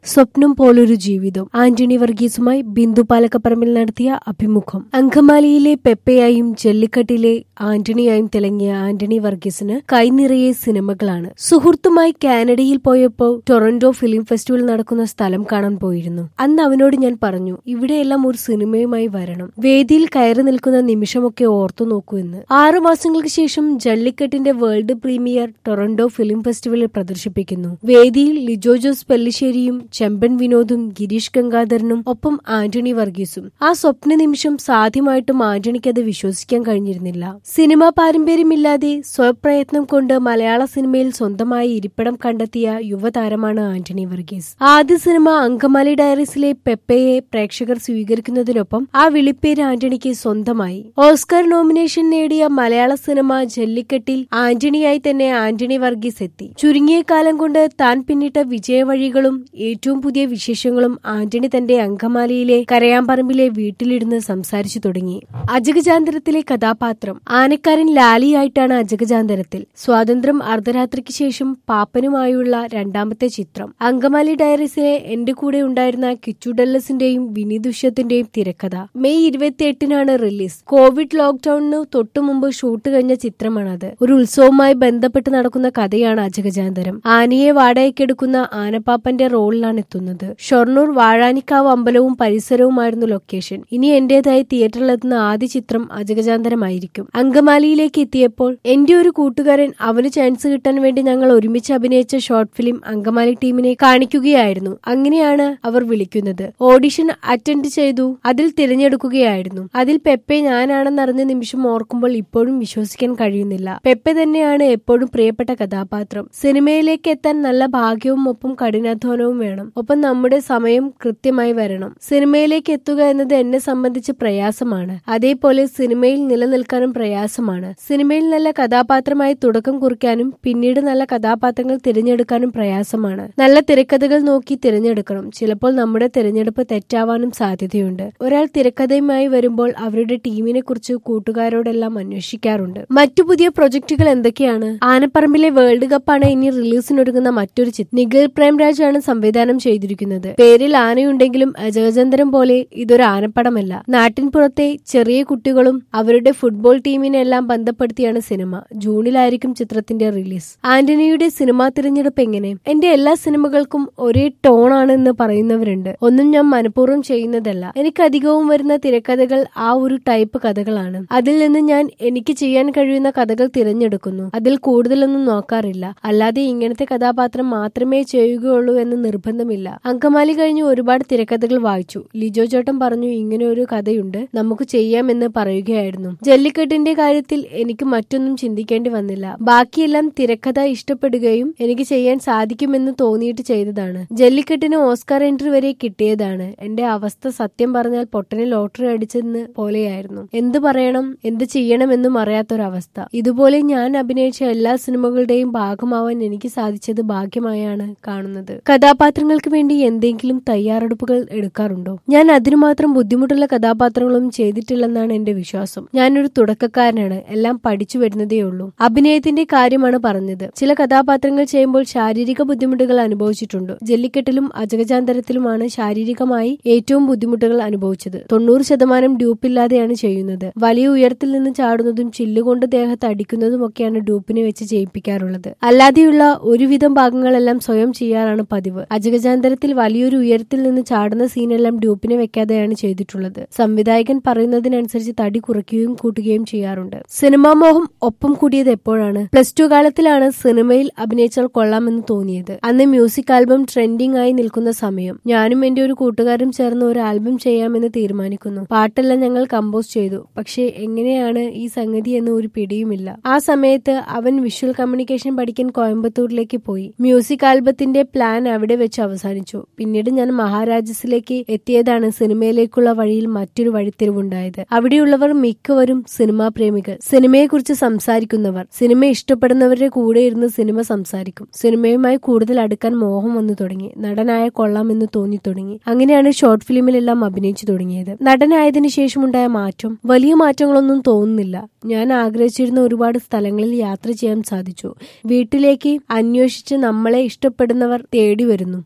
സ്വപ്നം പോലൊരു ജീവിതം ആന്റണി വർഗീസുമായി ബിന്ദു പാലക്കപ്പറമ്പിൽ നടത്തിയ അഭിമുഖം അങ്കമാലിയിലെ പെപ്പയായും ജല്ലിക്കട്ടിലെ ആന്റണിയായും തിളങ്ങിയ ആന്റണി വർഗീസിന് കൈനിറയെ സിനിമകളാണ് സുഹൃത്തുമായി കാനഡയിൽ പോയപ്പോൾ ടൊറന്റോ ഫിലിം ഫെസ്റ്റിവൽ നടക്കുന്ന സ്ഥലം കാണാൻ പോയിരുന്നു അന്ന് അവനോട് ഞാൻ പറഞ്ഞു ഇവിടെയെല്ലാം ഒരു സിനിമയുമായി വരണം വേദിയിൽ കയറി നിൽക്കുന്ന നിമിഷമൊക്കെ ഓർത്തു നോക്കൂ എന്ന് ആറു മാസങ്ങൾക്ക് ശേഷം ജല്ലിക്കെട്ടിന്റെ വേൾഡ് പ്രീമിയർ ടൊറന്റോ ഫിലിം ഫെസ്റ്റിവലിൽ പ്രദർശിപ്പിക്കുന്നു വേദിയിൽ ലിജോ ജോസ് പെല്ലിശ്ശേരിയും ചെമ്പൻ വിനോദും ഗിരീഷ് ഗംഗാധരനും ഒപ്പം ആന്റണി വർഗീസും ആ സ്വപ്ന നിമിഷം സാധ്യമായിട്ടും ആന്റണിക്ക് അത് വിശ്വസിക്കാൻ കഴിഞ്ഞിരുന്നില്ല സിനിമാ പാരമ്പര്യമില്ലാതെ സ്വപ്രയത്നം കൊണ്ട് മലയാള സിനിമയിൽ സ്വന്തമായി ഇരിപ്പിടം കണ്ടെത്തിയ യുവതാരമാണ് ആന്റണി വർഗീസ് ആദ്യ സിനിമ അങ്കമാലി ഡയറീസിലെ പെപ്പയെ പ്രേക്ഷകർ സ്വീകരിക്കുന്നതിനൊപ്പം ആ വിളിപ്പേര് ആന്റണിക്ക് സ്വന്തമായി ഓസ്കർ നോമിനേഷൻ നേടിയ മലയാള സിനിമ ജല്ലിക്കെട്ടിൽ ആന്റണിയായി തന്നെ ആന്റണി വർഗീസ് എത്തി ചുരുങ്ങിയ കാലം കൊണ്ട് താൻ പിന്നിട്ട വിജയവഴികളും ഏറ്റവും പുതിയ വിശേഷങ്ങളും ആന്റണി തന്റെ അങ്കമാലിയിലെ കരയാമ്പറമ്പിലെ വീട്ടിലിരുന്ന് സംസാരിച്ചു തുടങ്ങി അജഗജാന്തരത്തിലെ കഥാപാത്രം ആനക്കാരൻ ലാലിയായിട്ടാണ് അജഗജാന്തരത്തിൽ സ്വാതന്ത്ര്യം അർദ്ധരാത്രിക്ക് ശേഷം പാപ്പനുമായുള്ള രണ്ടാമത്തെ ചിത്രം അങ്കമാലി ഡയറീസിലെ എന്റെ കൂടെ ഉണ്ടായിരുന്ന കിച്ചു ഡല്ലസിന്റെയും വിനീതുഷ്യത്തിന്റെയും തിരക്കഥ മെയ് ഇരുപത്തി എട്ടിനാണ് റിലീസ് കോവിഡ് ലോക്ക്ഡൌണിന് തൊട്ടു മുമ്പ് ഷൂട്ട് കഴിഞ്ഞ ചിത്രമാണത് ഒരു ഉത്സവവുമായി ബന്ധപ്പെട്ട് നടക്കുന്ന കഥയാണ് അജഗജാന്തരം ആനയെ വാടകയ്ക്കെടുക്കുന്ന ആനപ്പാപ്പന്റെ റോളിലാണ് എത്തുന്നത് ഷൊർണൂർ വാഴാനിക്കാവ് അമ്പലവും പരിസരവുമായിരുന്നു ലൊക്കേഷൻ ഇനി എന്റേതായി തിയേറ്ററിലെത്തുന്ന ആദ്യ ചിത്രം അജഗജാന്തരമായിരിക്കും അങ്കമാലിയിലേക്ക് എത്തിയപ്പോൾ എന്റെ ഒരു കൂട്ടുകാരൻ അവന് ചാൻസ് കിട്ടാൻ വേണ്ടി ഞങ്ങൾ ഒരുമിച്ച് അഭിനയിച്ച ഷോർട്ട് ഫിലിം അങ്കമാലി ടീമിനെ കാണിക്കുകയായിരുന്നു അങ്ങനെയാണ് അവർ വിളിക്കുന്നത് ഓഡിഷൻ അറ്റൻഡ് ചെയ്തു അതിൽ തിരഞ്ഞെടുക്കുകയായിരുന്നു അതിൽ പെപ്പെ ഞാനാണെന്നറിഞ്ഞ നിമിഷം ഓർക്കുമ്പോൾ ഇപ്പോഴും വിശ്വസിക്കാൻ കഴിയുന്നില്ല പെപ്പെ തന്നെയാണ് എപ്പോഴും പ്രിയപ്പെട്ട കഥാപാത്രം സിനിമയിലേക്ക് എത്താൻ നല്ല ഭാഗ്യവും ഒപ്പം കഠിനാധ്വാനവും വേണം ഒപ്പം നമ്മുടെ സമയം കൃത്യമായി വരണം സിനിമയിലേക്ക് എത്തുക എന്നത് എന്നെ സംബന്ധിച്ച് പ്രയാസമാണ് അതേപോലെ സിനിമയിൽ നിലനിൽക്കാനും പ്രയാസമാണ് സിനിമയിൽ നല്ല കഥാപാത്രമായി തുടക്കം കുറിക്കാനും പിന്നീട് നല്ല കഥാപാത്രങ്ങൾ തിരഞ്ഞെടുക്കാനും പ്രയാസമാണ് നല്ല തിരക്കഥകൾ നോക്കി തിരഞ്ഞെടുക്കണം ചിലപ്പോൾ നമ്മുടെ തിരഞ്ഞെടുപ്പ് തെറ്റാവാനും സാധ്യതയുണ്ട് ഒരാൾ തിരക്കഥയുമായി വരുമ്പോൾ അവരുടെ ടീമിനെ കുറിച്ച് കൂട്ടുകാരോടെല്ലാം അന്വേഷിക്കാറുണ്ട് മറ്റു പുതിയ പ്രൊജക്ടുകൾ എന്തൊക്കെയാണ് ആനപ്പറമ്പിലെ വേൾഡ് കപ്പാണ് ഇനി റിലീസിനൊരുങ്ങുന്ന മറ്റൊരു ചിത്രം നിഖിൽ പ്രേംരാജ് ആണ് സംവിധാനം ചെയ്തിരിക്കുന്നത് പേരിൽ ആനയുണ്ടെങ്കിലും അജഗജന്തരം പോലെ ഇതൊരു ആനപ്പടമല്ല നാട്ടിൻപുറത്തെ ചെറിയ കുട്ടികളും അവരുടെ ഫുട്ബോൾ ടീമിനെല്ലാം ബന്ധപ്പെടുത്തിയാണ് സിനിമ ജൂണിലായിരിക്കും ചിത്രത്തിന്റെ റിലീസ് ആന്റണിയുടെ സിനിമാ തിരഞ്ഞെടുപ്പ് എങ്ങനെ എന്റെ എല്ലാ സിനിമകൾക്കും ഒരേ ടോൺ ആണെന്ന് പറയുന്നവരുണ്ട് ഒന്നും ഞാൻ മനഃപൂർവ്വം ചെയ്യുന്നതല്ല എനിക്ക് അധികവും വരുന്ന തിരക്കഥകൾ ആ ഒരു ടൈപ്പ് കഥകളാണ് അതിൽ നിന്ന് ഞാൻ എനിക്ക് ചെയ്യാൻ കഴിയുന്ന കഥകൾ തിരഞ്ഞെടുക്കുന്നു അതിൽ കൂടുതലൊന്നും നോക്കാറില്ല അല്ലാതെ ഇങ്ങനത്തെ കഥാപാത്രം മാത്രമേ ചെയ്യുകയുള്ളൂ എന്ന് നിർബന്ധമില്ല അങ്കമാലി കഴിഞ്ഞ് ഒരുപാട് തിരക്കഥകൾ വായിച്ചു ലിജോ ചേട്ടൻ പറഞ്ഞു ഇങ്ങനെ ഒരു കഥയുണ്ട് നമുക്ക് ചെയ്യാമെന്ന് പറയുകയായിരുന്നു ജല്ലിക്കെട്ടിന്റെ കാര്യത്തിൽ എനിക്ക് മറ്റൊന്നും ചിന്തിക്കേണ്ടി വന്നില്ല ബാക്കിയെല്ലാം തിരക്കഥ ഇഷ്ടപ്പെടുകയും എനിക്ക് ചെയ്യാൻ സാധിക്കുമെന്ന് തോന്നിയിട്ട് ചെയ്തതാണ് ജല്ലിക്കെട്ടിന് ഓസ്കാർ എൻട്രി വരെ കിട്ടിയതാണ് എന്റെ അവസ്ഥ സത്യം പറഞ്ഞാൽ പൊട്ടനെ ലോട്ടറി അടിച്ചെന്ന് പോലെയായിരുന്നു എന്ത് പറയണം എന്ത് ചെയ്യണമെന്നും അറിയാത്തൊരവസ്ഥ ഇതുപോലെ ഞാൻ അഭിനയിച്ച എല്ലാ സിനിമകളുടെയും ഭാഗമാവാൻ എനിക്ക് സാധിച്ചത് ഭാഗ്യമായാണ് കാണുന്നത് കഥാപാത്രങ്ങൾക്ക് വേണ്ടി എന്തെങ്കിലും തയ്യാറെടുപ്പുകൾ എടുക്കാറുണ്ടോ ഞാൻ അതിനു മാത്രം ബുദ്ധിമുട്ടുള്ള കഥാപാത്രങ്ങളും ചെയ്തിട്ടില്ലെന്നാണ് എന്റെ വിശ്വാസം ഞാനൊരു തുടക്കക്കാരനാണ് എല്ലാം പഠിച്ചു വരുന്നതേ ഉള്ളൂ അഭിനയത്തിന്റെ കാര്യമാണ് പറഞ്ഞത് ചില കഥാപാത്രങ്ങൾ ചെയ്യുമ്പോൾ ശാരീരിക ബുദ്ധിമുട്ടുകൾ അനുഭവിച്ചിട്ടുണ്ട് ജല്ലിക്കെട്ടിലും അജഗജാന്തരത്തിലുമാണ് ശാരീരികമായി ഏറ്റവും ബുദ്ധിമുട്ടുകൾ അനുഭവിച്ചത് തൊണ്ണൂറ് ശതമാനം ഡ്യൂപ്പില്ലാതെയാണ് ചെയ്യുന്നത് വലിയ ഉയരത്തിൽ നിന്ന് ചാടുന്നതും ചില്ലുകൊണ്ട് ദേഹത്ത് അടിക്കുന്നതുമൊക്കെയാണ് ഡ്യൂപ്പിനെ വെച്ച് ചെയ്യിപ്പിക്കാറുള്ളത് അല്ലാതെയുള്ള ഒരുവിധം ഭാഗങ്ങളെല്ലാം സ്വയം ചെയ്യാറാണ് പതിവ് അജഗജാന്തരത്തിൽ വലിയൊരു ഉയരത്തിൽ നിന്ന് ചാടുന്ന സീനെല്ലാം ഡ്യൂപ്പിനെ വെക്കാതെയാണ് ചെയ്തിട്ടുള്ളത് സംവിധായകൻ പറയുന്നതിനനുസരിച്ച് തടി കുറയ്ക്കുകയും കൂട്ടുകയും ചെയ്യാറുണ്ട് സിനിമാ മോഹം ഒപ്പം കൂടിയത് എപ്പോഴാണ് പ്ലസ് ടു കാലത്തിലാണ് സിനിമയിൽ അഭിനയിച്ചാൽ കൊള്ളാമെന്ന് തോന്നിയത് അന്ന് മ്യൂസിക് ആൽബം ട്രെൻഡിംഗ് ആയി നിൽക്കുന്ന സമയം ഞാനും എന്റെ ഒരു കൂട്ടുകാരും ചേർന്ന് ഒരു ആൽബം ചെയ്യാമെന്ന് തീരുമാനിക്കുന്നു പാട്ടെല്ലാം ഞങ്ങൾ കമ്പോസ് ചെയ്തു പക്ഷേ എങ്ങനെയാണ് ഈ സംഗതി എന്ന് ഒരു പിടിയുമില്ല ആ സമയത്ത് അവൻ വിഷ്വൽ കമ്മ്യൂണിക്കേഷൻ പഠിക്കാൻ കോയമ്പത്തൂരിലേക്ക് പോയി മ്യൂസിക് ആൽബത്തിന്റെ പ്ലാൻ അവിടെ വെച്ച് അവസാനിച്ചു പിന്നീട് ഞാൻ മഹാരാജസിലേക്ക് എത്തിയതാണ് സിനിമയിലേക്കുള്ള വഴിയിൽ മറ്റൊരു വഴിത്തിരിവുണ്ടായത് അവിടെയുള്ളവർ മിക്കവരും സിനിമാ പ്രേമികൾ സിനിമയെക്കുറിച്ച് സംസാരിക്കുന്നവർ സിനിമ ഇഷ്ടപ്പെടുന്നവരുടെ കൂടെ ഇരുന്ന് സിനിമ സംസാരിക്കും സിനിമയുമായി കൂടുതൽ അടുക്കാൻ മോഹം വന്നു തുടങ്ങി നടനായ കൊള്ളാമെന്ന് തോന്നി തുടങ്ങി അങ്ങനെയാണ് ഷോർട്ട് ഫിലിമിലെല്ലാം അഭിനയിച്ചു തുടങ്ങിയത് നടനായതിനു ശേഷമുണ്ടായ മാറ്റം വലിയ മാറ്റങ്ങളൊന്നും തോന്നുന്നില്ല ഞാൻ ആഗ്രഹിച്ചിരുന്ന ഒരുപാട് സ്ഥലങ്ങളിൽ യാത്ര ചെയ്യാൻ സാധിച്ചു വീട്ടിലേക്ക് അന്വേഷിച്ച് നമ്മളെ ഇഷ്ടപ്പെടുന്നവർ തേടി വരുന്നു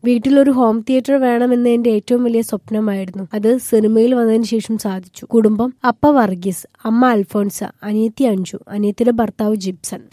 വീട്ടിലൊരു ഹോം തിയേറ്റർ വേണമെന്ന എന്റെ ഏറ്റവും വലിയ സ്വപ്നമായിരുന്നു അത് സിനിമയിൽ വന്നതിന് ശേഷം സാധിച്ചു കുടുംബം അപ്പ വർഗീസ് അമ്മ അൽഫോൺസ അനിയത്തി അഞ്ജു അനിയത്തിയുടെ ഭർത്താവ് ജിപ്സൺ